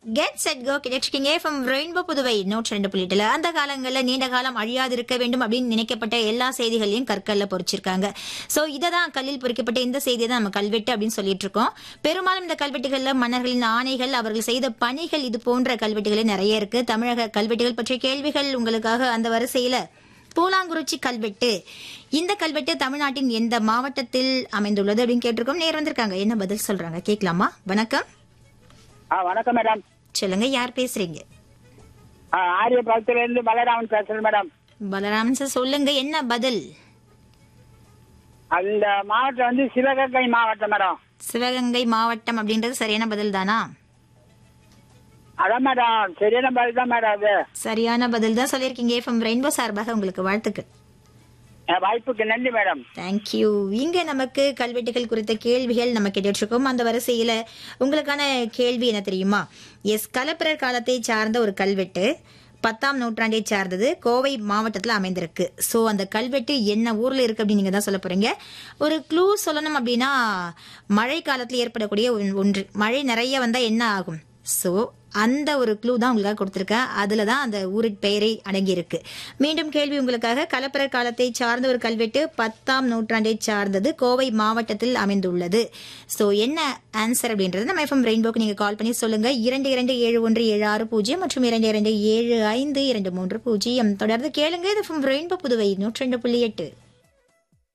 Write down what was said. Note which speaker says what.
Speaker 1: get set go கிடைச்சிருக்கீங்க from Rainbow Puduvai நூற்றி ரெண்டு புள்ளிட்டுல அந்த காலங்களில் நீண்ட காலம் அழியாது இருக்க வேண்டும் அப்படின்னு நினைக்கப்பட்ட எல்லா செய்திகளையும் கற்கல்ல பொறிச்சிருக்காங்க ஸோ இதை தான் கல்லில் பொறிக்கப்பட்ட இந்த செய்தியை தான் நம்ம கல்வெட்டு அப்படின்னு சொல்லிட்டு இருக்கோம் பெரும்பாலும் இந்த கல்வெட்டுகளில் மன்னர்களின் ஆணைகள் அவர்கள் செய்த பணிகள் இது போன்ற கல்வெட்டுகளே நிறைய இருக்கு தமிழக கல்வெட்டுகள் பற்றிய கேள்விகள் உங்களுக்காக அந்த வரிசையில பூலாங்குறிச்சி கல்வெட்டு இந்த கல்வெட்டு தமிழ்நாட்டின் எந்த மாவட்டத்தில் அமைந்துள்ளது அப்படின்னு கேட்டிருக்கோம் நேர் வந்திருக்காங்க என்ன பதில் சொல்றாங்க கேட்கலாமா வணக்கம்
Speaker 2: ஆ வணக்கம் மேடம்
Speaker 1: சொல்லுங்க யார் பேசுறீங்க
Speaker 2: ஆ, ஆரியபாளத்துல இருந்து பலராமன் பேசுறேன் மேடம்
Speaker 1: பலராமன் சார் சொல்லுங்க என்ன பதில்
Speaker 2: அந்த மாவட்டம் வந்து சிவகங்கை மாவட்டம் மேடம்
Speaker 1: சிவகங்கை மாவட்டம் அப்படின்றது சரியான பதில் தானா
Speaker 2: அதான் மேடம் சரியான பதில் தான் மேடம் அது
Speaker 1: சரியான பதில் தான் சொல்லியிருக்கீங்க எஃப்எம் ரெயின்போ சார்பாக உங்களுக்கு வாழ்த்துக்கள்
Speaker 2: என் வாய்ப்புக்கு நன்றி மேடம்
Speaker 1: தேங்க்யூ இங்க நமக்கு கல்வெட்டுகள் குறித்த கேள்விகள் நம்ம கேட்டுட்டு இருக்கோம் அந்த வரிசையில உங்களுக்கான கேள்வி என்ன தெரியுமா எஸ் கலப்பிரர் காலத்தை சார்ந்த ஒரு கல்வெட்டு பத்தாம் நூற்றாண்டை சார்ந்தது கோவை மாவட்டத்தில் அமைந்திருக்கு ஸோ அந்த கல்வெட்டு என்ன ஊர்ல இருக்கு அப்படின்னு நீங்க தான் சொல்ல போறீங்க ஒரு க்ளூ சொல்லணும் அப்படின்னா மழை காலத்தில் ஏற்படக்கூடிய ஒன்- ஒன்று மழை நிறைய வந்தா என்ன ஆகும் ஸோ அந்த ஒரு க்ளூ தான் உங்களுக்காக கொடுத்துருக்கேன் அதில் தான் அந்த ஊரின் பெயரை அடங்கி இருக்கு மீண்டும் கேள்வி உங்களுக்காக கலப்பரர் காலத்தை சார்ந்த ஒரு கல்வெட்டு பத்தாம் நூற்றாண்டை சார்ந்தது கோவை மாவட்டத்தில் அமைந்துள்ளது ஸோ என்ன ஆன்சர் அப்படின்றது நம்ம எஃப்எம் ரெயின்போக்கு நீங்கள் கால் பண்ணி சொல்லுங்க இரண்டு இரண்டு ஏழு ஒன்று ஏழு ஆறு பூஜ்ஜியம் மற்றும் இரண்டு இரண்டு ஏழு ஐந்து இரண்டு மூன்று பூஜ்ஜியம் தொடர்ந்து கேளுங்க இது எஃப்எம் ரெயின்போ புதுவை நூற்றி ரெண்டு புள்ளி எட்டு